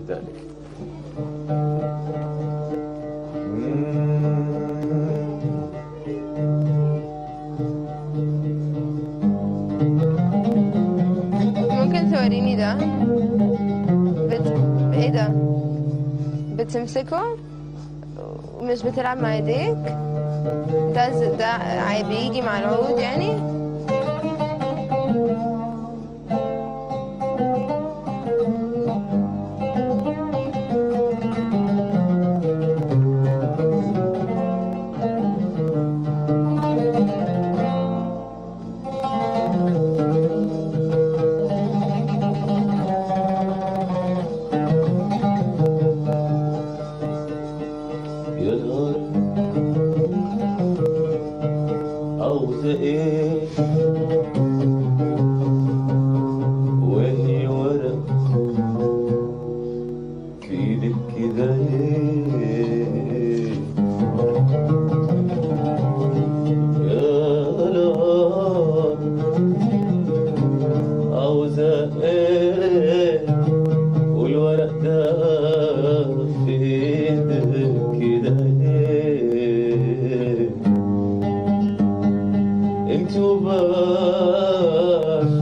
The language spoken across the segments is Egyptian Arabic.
ذلك ممكن توريني ده بت... ايه ده بتمسكه ومش بتلعب مع ايديك ده ز- ده عي- بيجي مع العود يعني يا نهار عاوزة ايه وهي ورق في ايدك كده ليه يا نهار عاوزة ايه والورق ده في ايدك كده ليه انت وباش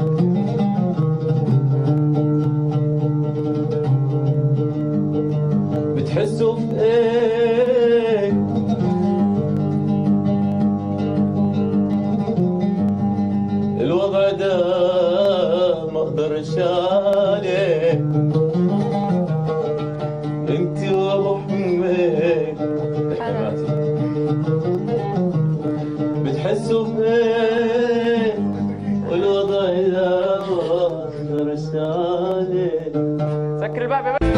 بتحسوا في ايه الوضع ده ما اقدرش عليه انت وابو حميد بتحسوا بايه والوضع ده ما اقدرش عليه سكر الباب يا باشا